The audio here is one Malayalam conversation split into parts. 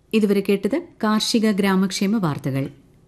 ഇതുവരെ കേട്ടത് കാർഷിക ഗ്രാമക്ഷേമ വാർത്തകൾ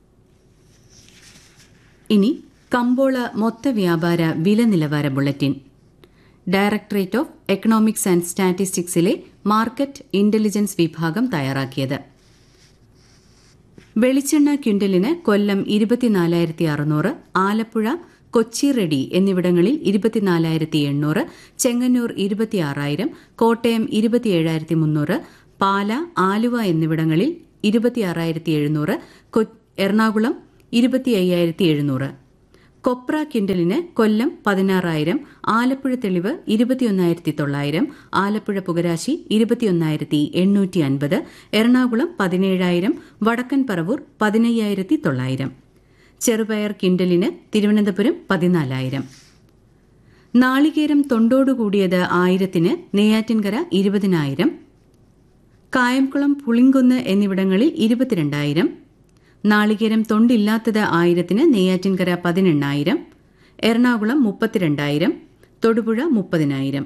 ഇനി കമ്പോള മൊത്ത വ്യാപാര വില നിലവാര bulletin directorate of economics and സ്റ്റാറ്റിസ്റ്റിക്സിലെ മാർക്കറ്റ് ഇന്റലിജൻസ് വിഭാഗം തയ്യാറാക്കിയത് വെളിച്ചെണ്ണ ക്വിന്റലിന് കൊല്ലം ഇരുപത്തിനാലായിരത്തി അറുന്നൂറ് ആലപ്പുഴ കൊച്ചി റെഡി എന്നിവിടങ്ങളിൽ ഇരുപത്തിനാലായിരത്തി എണ്ണൂറ് ചെങ്ങന്നൂർ ഇരുപത്തിയാറായിരം കോട്ടയം ഇരുപത്തിയേഴായിരത്തി മുന്നൂറ് പാല ആലുവ എന്നിവിടങ്ങളിൽ ഇരുപത്തിയാറായിരത്തി എഴുന്നൂറ് എറണാകുളം ഇരുപത്തി അയ്യായിരത്തി എഴുന്നൂറ് കൊപ്ര കിൻഡലിന് കൊല്ലം പതിനാറായിരം ആലപ്പുഴ തെളിവ് ഇരുപത്തിയൊന്നായിരത്തി തൊള്ളായിരം ആലപ്പുഴ പുകരാശി ഇരുപത്തിയൊന്നായിരത്തി എണ്ണൂറ്റി അൻപത് എറണാകുളം പതിനേഴായിരം വടക്കൻ പറവൂർ പതിനയ്യായിരത്തി തൊള്ളായിരം ചെറുപയർ കിൻഡലിന് തിരുവനന്തപുരം പതിനാലായിരം നാളികേരം തൊണ്ടോടുകൂടിയത് ആയിരത്തിന് നെയ്യാറ്റിൻകര ഇരുപതിനായിരം കായംകുളം പുളിങ്കുന്ന് എന്നിവിടങ്ങളിൽ ഇരുപത്തിരണ്ടായിരം നാളികേരം തൊണ്ടില്ലാത്തത് ആയിരത്തിന് നെയ്യാറ്റിൻകര പതിനെണ്ണായിരം എറണാകുളം മുപ്പത്തിരണ്ടായിരം തൊടുപുഴ മുപ്പതിനായിരം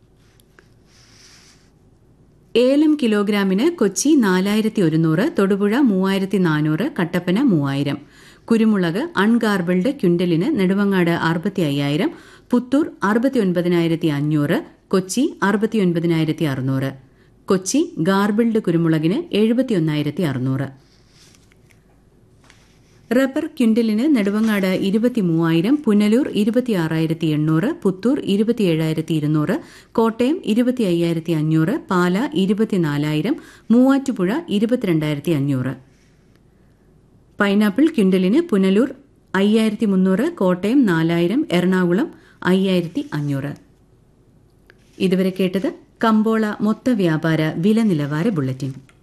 ഏലം കിലോഗ്രാമിന് കൊച്ചി നാലായിരത്തി ഒരുന്നൂറ് തൊടുപുഴ മൂവായിരത്തി നാനൂറ് കട്ടപ്പന മൂവായിരം കുരുമുളക് അൺഗാർബിൾഡ് ക്വിന്റലിന് നെടുവങ്ങാട് അറുപത്തി അയ്യായിരം പുത്തൂർ അറുപത്തിയൊൻപതിനായിരത്തി അഞ്ഞൂറ് കൊച്ചി അറുപത്തിയൊൻപതിനായിരത്തി അറുന്നൂറ് കൊച്ചി ഗാർബിൾഡ് കുരുമുളകിന് എഴുപത്തിയൊന്നായിരത്തി അറുന്നൂറ് റബ്ബർ ക്വിന്റലിന് നെടുവങ്ങാട് ഇരുപത്തിമൂവായിരം പുനലൂർ ഇരുപത്തിയാറായിരത്തി എണ്ണൂറ് പുത്തൂർ ഇരുപത്തിയേഴായിരത്തി ഇരുന്നൂറ് കോട്ടയം ഇരുപത്തി അയ്യായിരത്തി അഞ്ഞൂറ് പാല ഇരുപത്തിനാലായിരം മൂവാറ്റുപുഴ ഇരുപത്തിരണ്ടായിരത്തി അഞ്ഞൂറ് പൈനാപ്പിൾ ക്വിന്റലിന് പുനലൂർ അയ്യായിരത്തി മുന്നൂറ് കോട്ടയം നാലായിരം എറണാകുളം അയ്യായിരത്തി അഞ്ഞൂറ് ഇതുവരെ കേട്ടത് കമ്പോള മൊത്ത വ്യാപാര വില നിലവാര ബുള്ളറ്റിൻ